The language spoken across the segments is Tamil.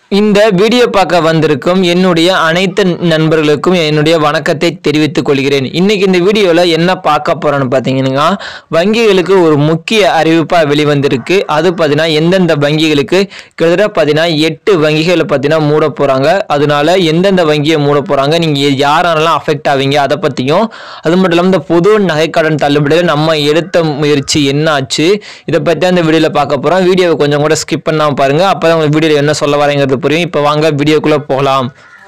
இந்த வீடியோ பார்க்க வந்திருக்கும் என்னுடைய அனைத்து நண்பர்களுக்கும் என்னுடைய வணக்கத்தை தெரிவித்துக் கொள்கிறேன் இன்னைக்கு இந்த வீடியோவில் என்ன பார்க்க போறோம்னு பார்த்தீங்கன்னா வங்கிகளுக்கு ஒரு முக்கிய அறிவிப்பாக வெளிவந்திருக்கு அது பார்த்தீங்கன்னா எந்தெந்த வங்கிகளுக்கு கிட்டத்தட்ட பார்த்தீங்கன்னா எட்டு வங்கிகளை பார்த்தீங்கன்னா மூட போகிறாங்க அதனால எந்தெந்த வங்கியை மூட போகிறாங்க நீங்கள் யாரெல்லாம் அஃபெக்ட் ஆவீங்க அதை பற்றியும் அது மட்டும் இல்லாமல் இந்த பொது நகைக்கடன் தள்ளுபடியில் நம்ம எடுத்த முயற்சி என்ன ஆச்சு இதை பற்றி அந்த வீடியோவில் பார்க்க போகிறோம் வீடியோவை கொஞ்சம் கூட ஸ்கிப் பண்ணாமல் பாருங்கள் அப்போ தான் உங்களுக்கு வீடியோவில் என்ன சொல்ல வரேங்கிறது புரியும் இப்போ வாங்க வீடியோக்குள்ளே போகலாம்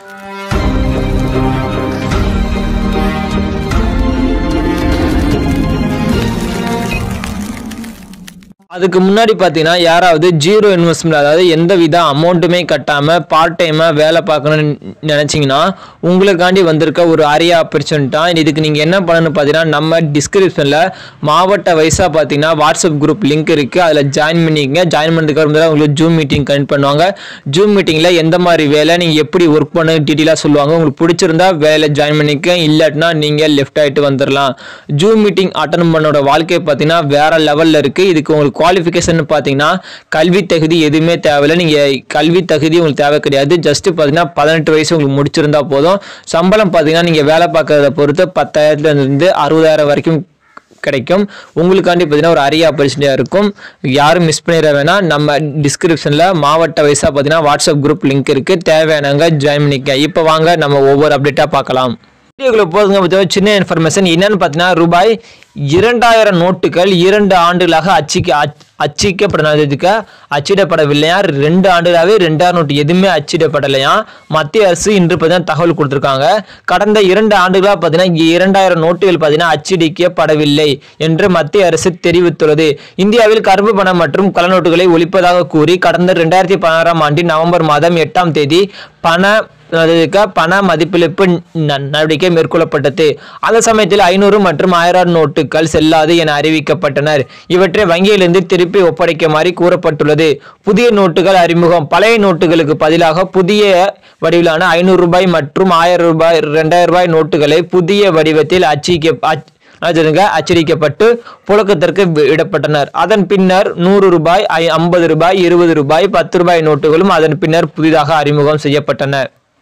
அதுக்கு முன்னாடி பார்த்தீங்கன்னா யாராவது ஜீரோ இன்வெஸ்ட்மெண்ட் அதாவது எந்த வித அமௌண்ட்டுமே கட்டாமல் பார்ட் டைமாக வேலை பார்க்கணும்னு நினச்சிங்கன்னா உங்களுக்காண்டி வந்திருக்க ஒரு அரிய ஆப்பர்ச்சுனிட்டி தான் இதுக்கு நீங்கள் என்ன பண்ணணும்னு பார்த்தீங்கன்னா நம்ம டிஸ்கிரிப்ஷனில் மாவட்ட வயசாக பார்த்தீங்கன்னா வாட்ஸ்அப் குரூப் லிங்க் இருக்குது அதில் ஜாயின் பண்ணிக்கங்க ஜாயின் பண்ணதுக்கு அப்புறம் உங்களுக்கு ஜூம் மீட்டிங் கனெக்ட் பண்ணுவாங்க ஜூம் மீட்டிங்கில் எந்த மாதிரி வேலை நீங்கள் எப்படி ஒர்க் பண்ண டீட்டெயிலாக சொல்லுவாங்க உங்களுக்கு பிடிச்சிருந்தா வேலை ஜாயின் பண்ணிக்க இல்லாட்டினா நீங்கள் லெஃப்ட் ஆகிட்டு வந்துடலாம் ஜூம் மீட்டிங் அட்டன் பண்ணோட வாழ்க்கை பார்த்தீங்கன்னா வேற லெவலில் இருக்குது இதுக்கு உங்களுக்கு குவாலிஃபிகேஷன் பார்த்தீங்கன்னா கல்வி தகுதி எதுவுமே தேவையில்லை நீங்கள் கல்வி தகுதி உங்களுக்கு தேவை கிடையாது ஜஸ்ட் பார்த்தீங்கன்னா பதினெட்டு வயசு உங்களுக்கு முடிச்சிருந்தா போதும் சம்பளம் பார்த்தீங்கன்னா நீங்கள் வேலை பார்க்கறத பொறுத்து பத்தாயிரத்துலேருந்து அறுபதாயிரம் வரைக்கும் கிடைக்கும் உங்களுக்காண்டி பார்த்தீங்கன்னா ஒரு அரிய ஆப்பர்ச்சுனிட்டியாக இருக்கும் யாரும் மிஸ் பண்ணிட வேணாம் நம்ம டிஸ்கிரிப்ஷனில் மாவட்ட வயசாக பார்த்தீங்கன்னா வாட்ஸ்அப் குரூப் லிங்க் இருக்குது தேவையானவங்க ஜாயின் பண்ணிக்க இப்போ வாங்க நம்ம ஒவ்வொரு அப்டேட்டாக பார்க்கலாம் வீடியோக்குள்ள போதுங்க பார்த்தா சின்ன இன்ஃபர்மேஷன் என்னன்னு பார்த்தீங்கன்னா ரூபாய் இரண்டாயிரம் நோட்டுகள் இரண்டு ஆண்டுகளாக அச்சிக்க அச்- அச்சிக்கப்படாததுக்கு அச்சிடப்படவில்லையா ரெண்டு ஆண்டுகளாகவே ரெண்டாயிரம் நோட்டு எதுவுமே அச்சிடப்படலையா மத்திய அரசு இன்று பார்த்தீங்கன்னா தகவல் கொடுத்துருக்காங்க கடந்த இரண்டு ஆண்டுகளாக பார்த்தீங்கன்னா இரண்டாயிரம் நோட்டுகள் பார்த்தீங்கன்னா அச்சிடிக்கப்படவில்லை என்று மத்திய அரசு தெரிவித்துள்ளது இந்தியாவில் கருப்பு பணம் மற்றும் கள்ள நோட்டுகளை ஒழிப்பதாக கூறி கடந்த ரெண்டாயிரத்தி பதினாறாம் ஆண்டு நவம்பர் மாதம் எட்டாம் தேதி பண அதுக்கு பண மதிப்பிழப்பு ந- நடவடிக்கை மேற்கொள்ளப்பட்டது அந்த சமயத்தில் ஐநூறு மற்றும் ஆயிரம் நோட்டுகள் செல்லாது என அறிவிக்கப்பட்டனர் இவற்றை வங்கியிலிருந்து திருப்பி ஒப்படைக்குமாறு கூறப்பட்டுள்ளது புதிய நோட்டுகள் அறிமுகம் பழைய நோட்டுகளுக்கு பதிலாக புதிய வடிவிலான ஐநூறு ரூபாய் மற்றும் ஆயிரம் ரூபாய் ரெண்டாயிரம் ரூபாய் நோட்டுகளை புதிய வடிவத்தில் அச்சிக்க அச்- அதுங்க அச்சடிக்கப்பட்டு புழக்கத்திற்கு விடப்பட்டனர் அதன் பின்னர் நூறு ரூபாய் ஐ- ஐம்பது ரூபாய் இருபது ரூபாய் பத்து ரூபாய் நோட்டுகளும் அதன் பின்னர் புதிதாக அறிமுகம் செய்யப்பட்டன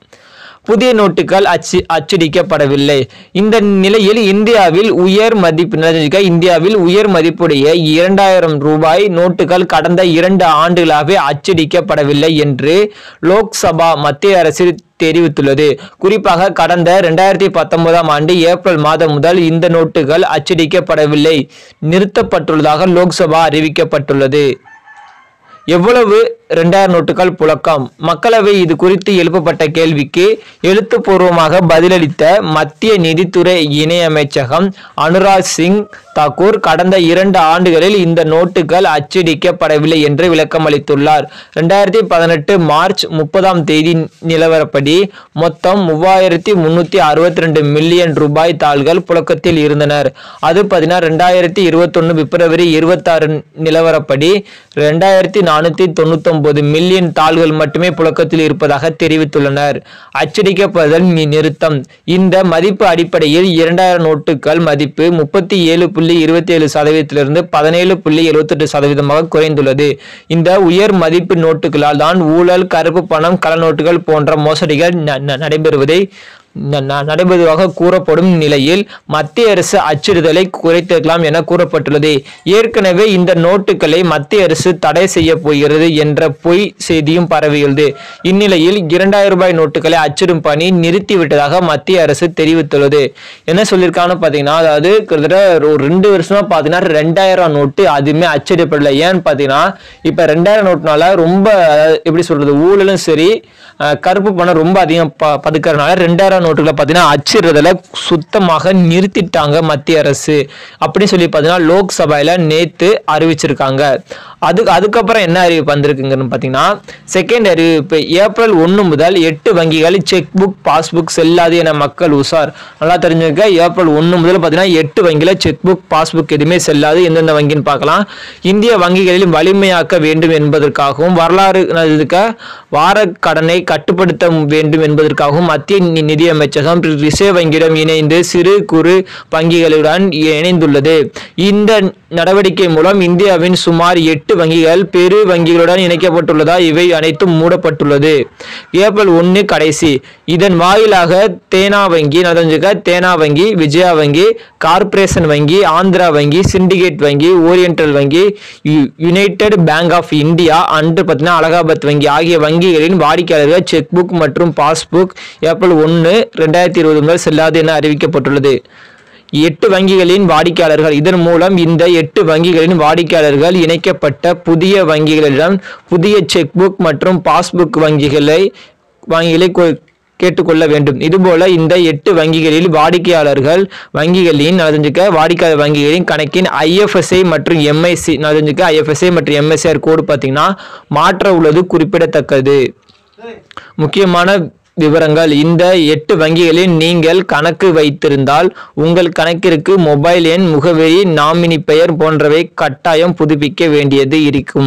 புதிய நோட்டுகள் அச்சு அச்சடிக்கப்படவில்லை இந்த நிலையில் இந்தியாவில் உயர் மதிப்பு இந்தியாவில் உயர் மதிப்புடைய இரண்டாயிரம் ரூபாய் நோட்டுகள் கடந்த இரண்டு ஆண்டுகளாகவே அச்சடிக்கப்படவில்லை என்று லோக்சபா மத்திய அரசு தெரிவித்துள்ளது குறிப்பாக கடந்த ரெண்டாயிரத்தி பத்தொன்பதாம் ஆண்டு ஏப்ரல் மாதம் முதல் இந்த நோட்டுகள் அச்சடிக்கப்படவில்லை நிறுத்தப்பட்டுள்ளதாக லோக்சபா அறிவிக்கப்பட்டுள்ளது எவ்வளவு ரெண்டாயிரம் நோட்டுகள் புழக்கம் மக்களவை இது குறித்து எழுப்பப்பட்ட கேள்விக்கு எழுத்துப்பூர்வமாக பதிலளித்த மத்திய நிதித்துறை இணையமைச்சகம் அனுராக் சிங் தாக்கூர் கடந்த இரண்டு ஆண்டுகளில் இந்த நோட்டுகள் அச்சடிக்கப்படவில்லை என்று விளக்கம் அளித்துள்ளார் ரெண்டாயிரத்தி பதினெட்டு மார்ச் முப்பதாம் தேதி நிலவரப்படி மொத்தம் மூவாயிரத்தி முன்னூத்தி அறுபத்தி ரெண்டு மில்லியன் ரூபாய் தாள்கள் புழக்கத்தில் இருந்தனர் அது பார்த்தீங்கன்னா ரெண்டாயிரத்தி இருபத்தொன்னு பிப்ரவரி இருபத்தாறு நிலவரப்படி ரெண்டாயிரத்தி நானூற்றி தொண்ணூத்தொன்பது மில்லியன் தாள்கள் மட்டுமே புழக்கத்தில் இருப்பதாக தெரிவித்துள்ளனர் அச்சடிக்கப்படுதல் நி- நிறுத்தம் இந்த மதிப்பு அடிப்படையில் இரண்டாயிரம் நோட்டுகள் மதிப்பு முப்பத்தி ஏழு புள்ளி இருபத்தி ஏழு சதவீதத்திலிருந்து பதினேழு புள்ளி எழுபத்தெட்டு சதவீதமாக குறைந்துள்ளது இந்த உயர் மதிப்பு நோட்டுகளால் தான் ஊழல் கருப்பு பணம் கள்ள நோட்டுகள் போன்ற மோசடிகள் ந- ந- நடைபெறுவதை ந- ந- நடைபெறுவதாக கூறப்படும் நிலையில் மத்திய அரசு அச்சிடுதலை குறைத்திருக்கலாம் என கூறப்பட்டுள்ளது ஏற்கனவே இந்த நோட்டுகளை மத்திய அரசு தடை செய்ய போகிறது என்ற பொய் செய்தியும் பரவியுள்ளது இந்நிலையில் இரண்டாயிரம் ரூபாய் நோட்டுகளை அச்சிடும் பணி நிறுத்திவிட்டதாக மத்திய அரசு தெரிவித்துள்ளது என்ன சொல்லியிருக்காங்கன்னு பார்த்தீங்கன்னா அதாவது கிட்டத்தட்ட ஒரு ரெண்டு வருஷமா பார்த்தீங்கன்னா ரெண்டாயிரம் நோட்டு அதுவுமே அச்சிடப்படலை ஏன்னு பார்த்தீங்கன்னா இப்போ ரெண்டாயிரம் நோட்டுனால ரொம்ப அதாவது எப்படி சொல்றது ஊழலும் சரி அஹ், கருப்பு பணம் ரொம்ப அதிகம் ப பதுக்கறதுனால ரெண்டாயிரம் நோட்டுகளை பார்த்தீங்கன்னா அச்சிடுறதுல சுத்தமாக நிறுத்திட்டாங்க மத்திய அரசு அப்படின்னு சொல்லி பார்த்தீங்கன்னா லோக்சபையில் நேத்து அறிவிச்சிருக்காங்க அது அதுக்கப்புறம் என்ன அறிவிப்பு வந்திருக்குங்கன்னு பார்த்தீங்கன்னா செகண்ட் அறிவிப்பு ஏப்ரல் ஒன்று முதல் எட்டு வங்கிகள் செக் புக் பாஸ்புக் செல்லாது என மக்கள் உஷார் நல்லா தெரிஞ்சுக்க ஏப்ரல் ஒன்று முதல் பார்த்தீங்கன்னா எட்டு வங்கியில் செக் புக் பாஸ்புக் எதுவுமே செல்லாது எந்தெந்த வங்கின்னு பார்க்கலாம் இந்திய வங்கிகளில் வலிமையாக்க வேண்டும் என்பதற்காகவும் வரலாறு இதுக்க வார கடனை கட்டுப்படுத்த வேண்டும் என்பதற்காகவும் மத்திய நி- நிதியமைச்சகம் ரிசர்வ் வங்கியிடம் இணைந்து சிறு குறு வங்கிகளுடன் இணைந்துள்ளது இந்த நடவடிக்கை மூலம் இந்தியாவின் சுமார் எட்டு வங்கிகள் பெரு வங்கிகளுடன் இணைக்கப்பட்டுள்ளதா இவை அனைத்தும் மூடப்பட்டுள்ளது ஏப்ரல் ஒன்று கடைசி இதன் வாயிலாக தேனா வங்கி நடந்துக்க தேனா வங்கி விஜயா வங்கி கார்ப்பரேஷன் வங்கி ஆந்திரா வங்கி சிண்டிகேட் வங்கி ஓரியண்டல் வங்கி யு- யுனைடெட் பேங்க் ஆஃப் இந்தியா அன்று பார்த்தீங்கன்னா அலகாபாத் வங்கி ஆகிய வங்கிகளின் வாடிக்கையாளர்கள் செக் புக் மற்றும் பாஸ்புக் ஏப்ரல் ஒன்று ரெண்டாயிரத்தி இருபது முதல் செல்லாது என அறிவிக்கப்பட்டுள்ளது எட்டு வங்கிகளின் வாடிக்கையாளர்கள் இதன் மூலம் இந்த எட்டு வங்கிகளின் வாடிக்கையாளர்கள் இணைக்கப்பட்ட புதிய வங்கிகளிடம் புதிய செக் புக் மற்றும் பாஸ்புக் வங்கிகளை வங்கிகளை கொ- கேட்டுக்கொள்ள வேண்டும் இதுபோல இந்த எட்டு வங்கிகளில் வாடிக்கையாளர்கள் வங்கிகளின் நலஞ்சுக்க வாடிக்கையாளர் வங்கிகளின் கணக்கின் ஐஎஃப்எஸ்ஐ மற்றும் எம்ஐசி நலஞ்சுக்க ஐஎஃப்எஸ்ஐ மற்றும் எம்எஸ்ஆர் கோடு பார்த்தீங்கன்னா மாற்ற உள்ளது குறிப்பிடத்தக்கது முக்கியமான விவரங்கள் இந்த எட்டு வங்கிகளில் நீங்கள் கணக்கு வைத்திருந்தால் உங்கள் கணக்கிற்கு மொபைல் எண் முகவரி நாமினி பெயர் போன்றவை கட்டாயம் புதுப்பிக்க வேண்டியது இருக்கும்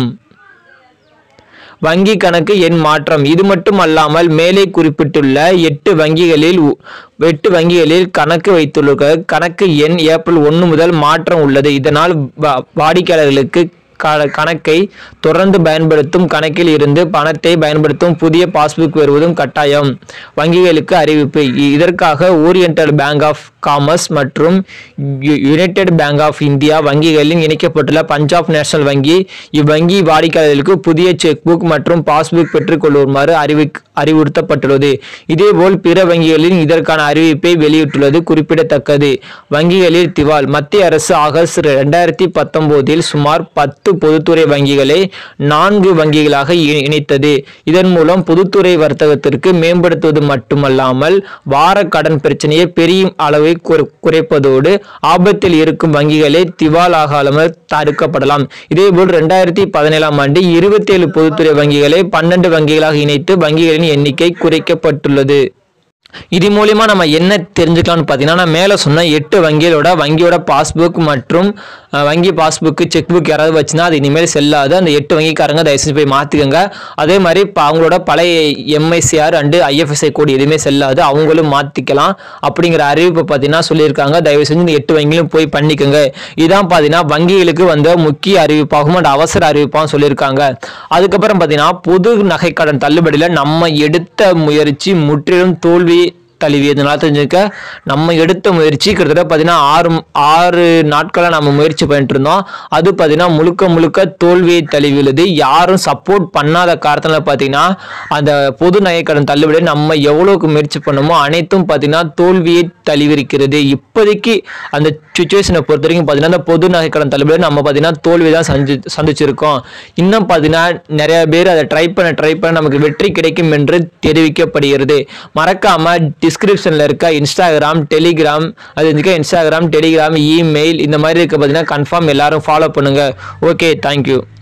வங்கி கணக்கு எண் மாற்றம் இது மட்டும் அல்லாமல் மேலே குறிப்பிட்டுள்ள எட்டு வங்கிகளில் உ- எட்டு வங்கிகளில் கணக்கு வைத்துள்ள கணக்கு எண் ஏப்ரல் ஒன்று முதல் மாற்றம் உள்ளது இதனால் வா- வாடிக்கையாளர்களுக்கு க- கணக்கை தொடர்ந்து பயன்படுத்தும் கணக்கில் இருந்து பணத்தை பயன்படுத்தும் புதிய பாஸ்புக் வருவதும் கட்டாயம் வங்கிகளுக்கு அறிவிப்பு இ- இதற்காக ஓரியண்டல் பேங்க் ஆஃப் காமர்ஸ் மற்றும் யு- யுனைடெட் பேங்க் ஆஃப் இந்தியா வங்கிகளில் இணைக்கப்பட்டுள்ள பஞ்சாப் நேஷனல் வங்கி இவ்வங்கி வாடிக்கையாளர்களுக்கு புதிய செக் புக் மற்றும் பாஸ்புக் பெற்றுக்கொள்ளுமாறு அறிவி அறிவுறுத்தப்பட்டுள்ளது இதேபோல் பிற வங்கிகளில் இதற்கான அறிவிப்பை வெளியிட்டுள்ளது குறிப்பிடத்தக்கது வங்கிகளில் திவால் மத்திய அரசு ஆகஸ்ட் ரெண்டாயிரத்தி பத்தொன்பதில் சுமார் பத்து பொதுத்துறை வங்கிகளை நான்கு வங்கிகளாக இ- இணைத்தது இதன் மூலம் பொதுத்துறை வர்த்தகத்திற்கு மேம்படுத்துவது மட்டுமல்லாமல் வார கடன் பிரச்சனையை பெரிய அளவை குறை- குறைப்பதோடு ஆபத்தில் இருக்கும் வங்கிகளை திவால் ஆகாமல் தடுக்கப்படலாம் இதேபோல் ரெண்டாயிரத்தி பதினேழாம் ஆண்டு இருபத்தி ஏழு பொதுத்துறை வங்கிகளை பன்னெண்டு வங்கிகளாக இணைத்து வங்கிகளின் எண்ணிக்கை குறைக்கப்பட்டுள்ளது இது மூலியமா நம்ம என்ன தெரிஞ்சுக்கலாம்னு பார்த்தீங்கன்னா நான் மேலே சொன்ன எட்டு வங்கிகளோட வங்கியோட பாஸ்புக் மற்றும் அஹ், வங்கி பாஸ்புக்கு செக் புக் யாராவது வச்சுன்னா அது இனிமேல் செல்லாது அந்த எட்டு வங்கிக்காரங்க தயவு செஞ்சு போய் மாற்றிக்கோங்க அதே மாதிரி இப்போ அவங்களோட பழைய எம்ஐசிஆர் அண்டு ஐஎஃப்எஸ்ஐ கோடு எதுவுமே செல்லாது அவங்களும் மாற்றிக்கலாம் அப்படிங்கிற அறிவிப்பு பார்த்தீங்கன்னா சொல்லியிருக்காங்க தயவு செஞ்சு இந்த எட்டு வங்கியிலும் போய் பண்ணிக்கோங்க இதான் பார்த்தீங்கன்னா வங்கிகளுக்கு வந்த முக்கிய அறிவிப்பாகவும் and அவசர அறிவிப்பாகவும் சொல்லியிருக்காங்க அதுக்கப்புறம் பார்த்தீங்கன்னா பொது நகைக்கடன் தள்ளுபடியில் நம்ம எடுத்த முயற்சி முற்றிலும் தோல்வி தழுவியதுனால தெரிஞ்சுக்க நம்ம எடுத்த முயற்சி கிட்டத்தட்ட பார்த்தீங்கன்னா ஆறு ஆறு நாட்களாக நம்ம முயற்சி பண்ணிட்டு இருந்தோம் அது பார்த்தீங்கன்னா முழுக்க முழுக்க தோல்வியை தழுவியுள்ளது யாரும் சப்போர்ட் பண்ணாத காரணத்தில் பார்த்தீங்கன்னா அந்த பொது நகைக்கடன் தள்ளுபடி நம்ம எவ்வளோக்கு முயற்சி பண்ணோமோ அனைத்தும் பார்த்தீங்கன்னா தோல்வியை தழுவிருக்கிறது இப்போதைக்கு அந்த சுச்சுவேஷனை பொறுத்த வரைக்கும் பார்த்தீங்கன்னா அந்த பொது நகைக்கடன் தள்ளுபடி நம்ம பார்த்தீங்கன்னா தோல்வி தான் சந்தி சந்திச்சிருக்கோம் இன்னும் பார்த்தீங்கன்னா நிறைய பேர் அதை ட்ரை பண்ண ட்ரை பண்ண நமக்கு வெற்றி கிடைக்கும் என்று தெரிவிக்கப்படுகிறது மறக்காம டிஸ்கிரிப்ஷனில் இருக்க இன்ஸ்டாகிராம் டெலிகிராம் அது இருக்க இன்ஸ்டாகிராம் டெலிகிராம் இமெயில் இந்த மாதிரி இருக்க பார்த்தீங்கன்னா கன்ஃபார்ம் எல்லாரும் ஃபாலோ பண்ணுங்க ஓகே தேங்க்யூ